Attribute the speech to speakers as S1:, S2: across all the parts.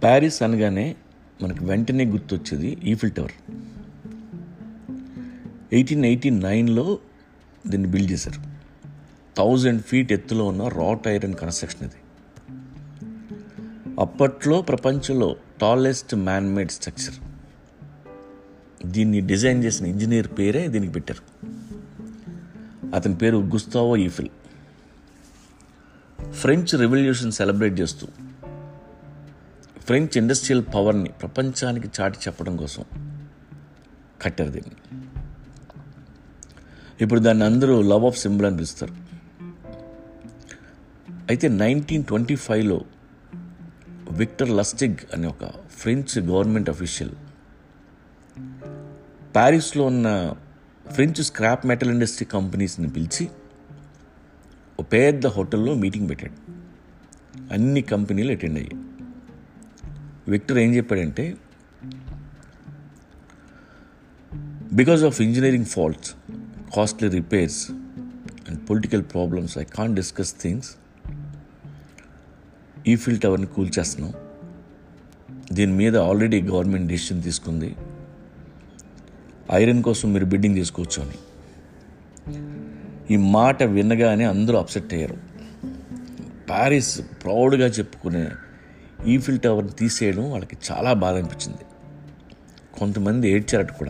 S1: Paris అనగానే మనకు వెంటనే గుర్తొచ్చేది ఈఫిల్ టవర్ ఎయిటీన్ ఎయిటీ నైన్లో దీన్ని బిల్డ్ చేశారు థౌజండ్ ఫీట్ ఎత్తులో ఉన్న రాట్ ఐరన్ కన్స్ట్రక్షన్ ఇది అప్పట్లో ప్రపంచంలో టాలెస్ట్ మ్యాన్ మేడ్ స్ట్రక్చర్ దీన్ని డిజైన్ చేసిన ఇంజనీర్ పేరే దీనికి పెట్టారు అతని పేరు Gustave Eiffel French revolution celebrate చేస్తూ ఫ్రెంచ్ ఇండస్ట్రియల్ పవర్ని ప్రపంచానికి చాటి చెప్పడం కోసం కట్టారు దీన్ని ఇప్పుడు దాన్ని అందరూ లవ్ ఆఫ్ సింబల్ అని పిలుస్తారు అయితే నైన్టీన్ ట్వంటీ ఫైవ్లో విక్టర్ లస్టిగ్ అనే ఒక ఫ్రెంచ్ గవర్నమెంట్ అఫీషియల్ ప్యారిస్లో ఉన్న ఫ్రెంచ్ స్క్రాప్ మెటల్ ఇండస్ట్రీ కంపెనీస్ని పిలిచి ఒక పెద్ద హోటల్లో మీటింగ్ పెట్టాడు అన్ని కంపెనీలు అటెండ్ అయ్యాయి విక్టర్ ఏం చెప్పాడంటే because of engineering faults costly repairs and political problems I can discuss things Eiffel టవర్ని కూల్చేస్తున్నాం దీని మీద ఆల్రెడీ గవర్నమెంట్ డెసిషన్ తీసుకుంది ఐరన్ కోసం మీరు బిడ్డింగ్ తీసుకోవచ్చు అని ఈ మాట వినగానే అందరూ అప్సెట్ అయ్యారు ప్యారిస్ ప్రౌడ్గా చెప్పుకునే ఈఫిల్ టవర్ని తీసేయడం వాళ్ళకి చాలా బాధ అనిపించింది కొంతమంది ఏడ్చారట కూడా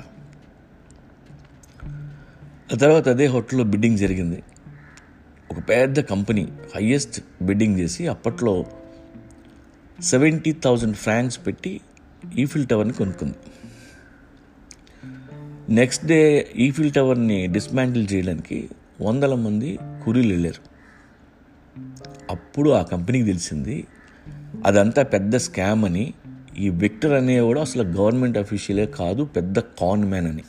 S1: ఆ తర్వాత అదే హోటల్లో బిడ్డింగ్ జరిగింది ఒక పెద్ద కంపెనీ హయ్యెస్ట్ బిడ్డింగ్ చేసి అప్పట్లో సెవెంటీ థౌజండ్ ఫ్రాంక్స్ పెట్టి ఈఫిల్ టవర్ని కొనుక్కుంది నెక్స్ట్ డే ఈఫిల్ టవర్ని డిస్మాంటిల్ చేయడానికి వందల మంది కూలీలు వెళ్ళారు అప్పుడు ఆ కంపెనీకి తెలిసింది అదంతా పెద్ద స్కామ్ అని ఈ విక్టర్ అనేవాడు అసలు గవర్నమెంట్ అఫీషియలే కాదు పెద్ద కాన్ మ్యాన్ అని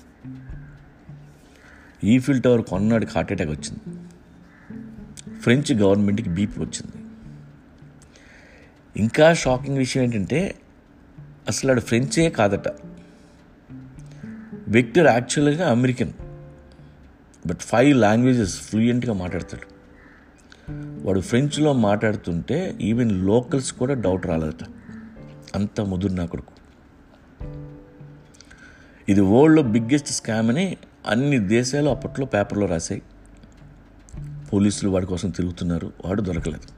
S1: ఈఫిల్ టవర్ కొన్నాడికి హార్ట్ అటాక్ వచ్చింది ఫ్రెంచ్ గవర్నమెంట్కి బీపీ వచ్చింది ఇంకా షాకింగ్ విషయం ఏంటంటే అసలు ఆడు ఫ్రెంచే కాదట విక్టర్ యాక్చువల్గా అమెరికన్ బట్ ఫైవ్ లాంగ్వేజెస్ ఫ్లూయెంట్గా మాట్లాడతాడు వాడు ఫ్రెంచ్లో మాట్లాడుతుంటే ఈవెన్ లోకల్స్ కూడా డౌట్ రాలేదట అంత ముదురు నా కొడుకు ఇది వరల్డ్లో బిగ్గెస్ట్ స్కామ్ అని అన్ని దేశాలు అప్పట్లో పేపర్లో రాశాయి పోలీసులు వాడి కోసం తిరుగుతున్నారు వాడు దొరకలేదు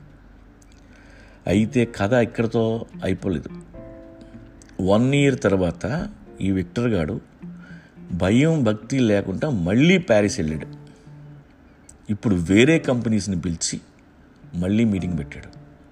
S1: అయితే కథ ఇక్కడతో అయిపోలేదు వన్ ఇయర్ తర్వాత ఈ విక్టర్ గాడు భయం భక్తి లేకుండా మళ్ళీ ప్యారిస్ వెళ్ళాడు ఇప్పుడు వేరే కంపెనీస్ని పిలిచి మళ్ళీ మీటింగ్ పెట్టాడు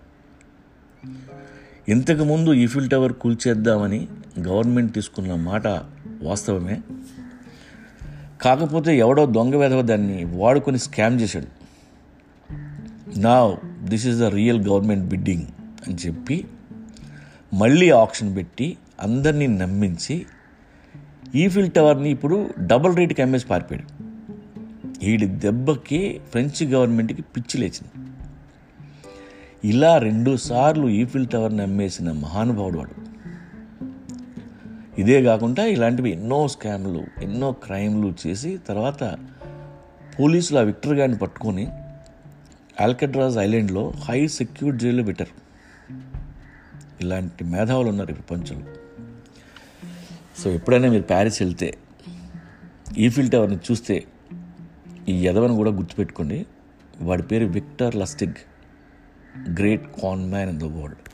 S1: ఇంతకుముందు ఈఫిల్ టవర్ కూల్చేద్దామని గవర్నమెంట్ తీసుకున్న మాట వాస్తవమే కాకపోతే ఎవడో దొంగ వెధవ దాన్ని వాడుకొని స్కామ్ చేశాడు నా this is the real government bidding అని చెప్పి మళ్ళీ ఆప్షన్ పెట్టి అందరినీ నమ్మించి ఈఫిల్ టవర్ని ఇప్పుడు డబుల్ రేట్కి అమ్మేసి పారిపోయాడు వీడి దెబ్బకి ఫ్రెంచ్ గవర్నమెంట్కి పిచ్చి లేచింది ఇలా రెండు సార్లు ఈఫిల్ టవర్ని అమ్మేసిన మహానుభావుడు వాడు ఇదే కాకుండా ఇలాంటివి ఎన్నో స్కామ్లు ఎన్నో క్రైమ్లు చేసి తర్వాత పోలీసులు ఆ విక్టర్ గారిని పట్టుకొని ఆల్కడ్రాజ్ ఐలాండ్లో హై సెక్యూర్ జైల్లో పెట్టారు ఇలాంటి మేధావులు ఉన్నారు ఈ ప్రపంచంలో సో ఎప్పుడైనా మీరు ప్యారిస్ వెళ్తే ఈఫిల్ టవర్ని చూస్తే ఈ యదవని కూడా గుర్తుపెట్టుకోండి వాడి పేరు Victor Lustig great con man in the world